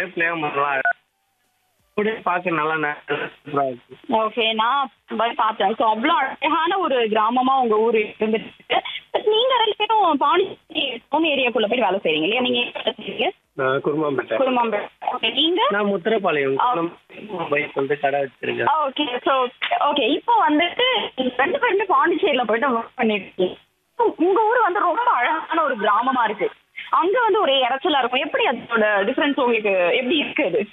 வேப்பிலையும் பண்ணலாம் அப்படியே பார்க்க நல்லா நல்லா இருக்கு ஓகே நான் போய் பார்த்தேன் ஸோ அவ்வளோ அழகான ஒரு கிராமமா உங்க ஊர் இருந்துட்டு But நீங்க ரெண்டு பேரும் பாண்டிச்சேரி டவுன் ஏரியாக்குள்ள போய் வேலை செய்றீங்க இல்லையா நீங்க எங்க வேலை செய்றீங்க நான் குருமாம்பேட்டை குடும்பம் ஓகே நீங்க நான் முத்திரப்பாளையம் ஆ. பைக் வந்து கடை வச்சிருக்கேன் ஓகே ஸோ ஓகே இப்போ வந்துட்டு ரெண்டு பேருமே பாண்டிச்சேரியில போயிட்டு ஒர்க் பண்ணிருக்கீங்க So, உங்க ஊர் வந்து ரொம்ப அழகான ஒரு கிராமமா இருக்கு அங்க வந்து ஒரே இறைச்சலா இருக்கும் எப்படி அதோட டிஃபரன்ஸ் உங்களுக்கு எப்படி இருக்கு அது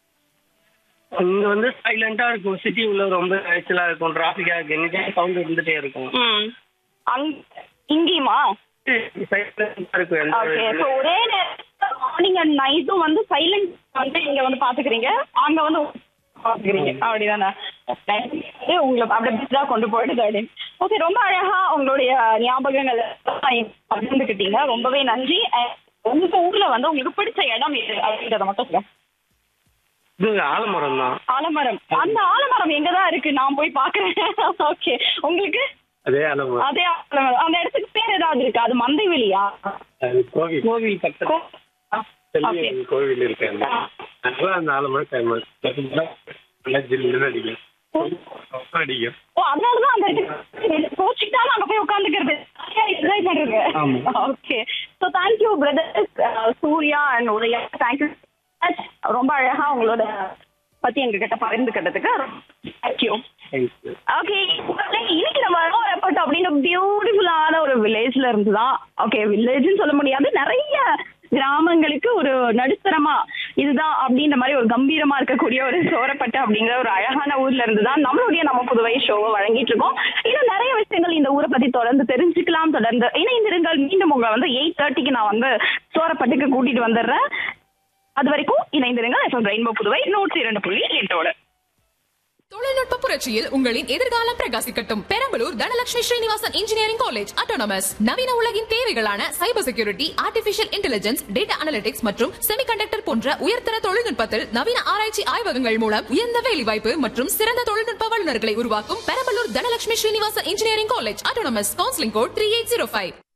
இங்க வந்து சைலண்டா இருக்கும் சிட்டி உள்ள ரொம்ப இறைச்சலா இருக்கும் டிராபிக்கா இருக்கு எனி டைம் சவுண்ட் இருந்துட்டே இருக்கும் ம் அங் இங்கேயுமா சைலண்டா இருக்கும் எந்த ஓகே ஸோ ஒரே நேரத்தில் மார்னிங் அண்ட் நைட்டும் வந்து சைலண்ட் வந்து இங்க வந்து பாத்துக்கிறீங்க அங்க வந்து பாத்துக்கிறீங்க அப்படிதானே இது உங்களை அப்படியே பிஸா கொண்டு போயிடுது அப்படின்னு ஓகே ரொம்ப அழகா உங்களுடைய ஞாபகங்கள் எல்லாம் பகிர்ந்துக்கிட்டீங்க ரொம்பவே நன்றி And உங்க ஊர்ல வந்து உங்களுக்கு பிடிச்ச இடம் எது அப்படின்றத மட்டும் சொல்லுங்க இது ஆலமரம் தான் ஆலமரம் அந்த ஆலமரம் எங்கதான் இருக்கு நான் போய் பாக்குறேன் ஓகே உங்களுக்கு அதே ஆலமரம் அதே ஆலமரம் அந்த இடத்துக்கு பேர் ஏதாவது இருக்கு அது மந்தைவெளியா அது கோவில் கோவில் பக்கத்துல கோ- ஓகே செல்வி கோவில் இருக்கு அங்க. அதனால அந்த ஆலமரம் ஃபேமஸ் நல்லா ஜில்லுன்னு அடிக்கும் ரொம்ப அடிக்கும் ஓ அதனாலதான் அந்த இடத்துக்கு கோச்சிக்கிட்டாலும் அங்க போய் உட்காந்துக்கிறது என்ஜாய் பண்றது ஆமா. Okay so thank you brothers Surya and Udaya thank you ரொம்ப அழகா உங்களோட பத்தி எங்க கிட்ட பகிர்ந்துக்கிட்டதுக்கு தேங்க்யூ தேங்க்யூ ஓகே இன்னைக்கு நம்ம வரப்பட்ட அப்படின்னு பியூட்டிஃபுல்லான ஒரு வில்லேஜ்ல இருந்து தான் ஓகே வில்லேஜ்னு சொல்ல முடியாது நிறைய கிராமங்களுக்கு ஒரு நடுத்தரமா இதுதான் அப்படின்ற மாதிரி ஒரு கம்பீரமா இருக்கக்கூடிய ஒரு சோரப்பட்டு அப்படிங்கிற ஒரு அழகான ஊர்ல இருந்து தான் நம்மளுடைய நம்ம புதுவை ஷோவை வழங்கிட்டு இருக்கோம் இன்னும் நிறைய விஷயங்கள் இந்த ஊரை பத்தி தொடர்ந்து தெரிஞ்சுக்கலாம் தொடர்ந்து இணைந்திருங்கள் மீண்டும் உங்களை வந்து எயிட் தேர்ட்டிக்கு நான் வந்து சோரப்பட்டுக்கு கூட்டிட்டு வந்துடுறேன் அது வரைக்கும் இணைந்திருங்கள் எஃப்எம் ரெயின்போ புதுவை நூற்றி இரண்டு புள்ளி எட்டோட தொழில்நுட்ப புரட்சியில் உங்களின் எதிர்காலம் பிரகாசிக்கட்டும் Perambalur Dhanalakshmi Srinivasan engineering college autonomous நவீன உலகின் தேவைகளான cyber security artificial intelligence data analytics மற்றும் செமிகண்டக்டர் போன்ற உயர்தர தொழில்நுட்பத்தில் நவீன ஆராய்ச்சி ஆய்வகங்கள் மூலம் உயர்ந்த வேலைவாய்ப்பு மற்றும் சிறந்த தொழில்நுட்ப வல்லுநர்களை உருவாக்கும் Perambalur Dhanalakshmi Srinivasan engineering college autonomous counselling code three eight zero five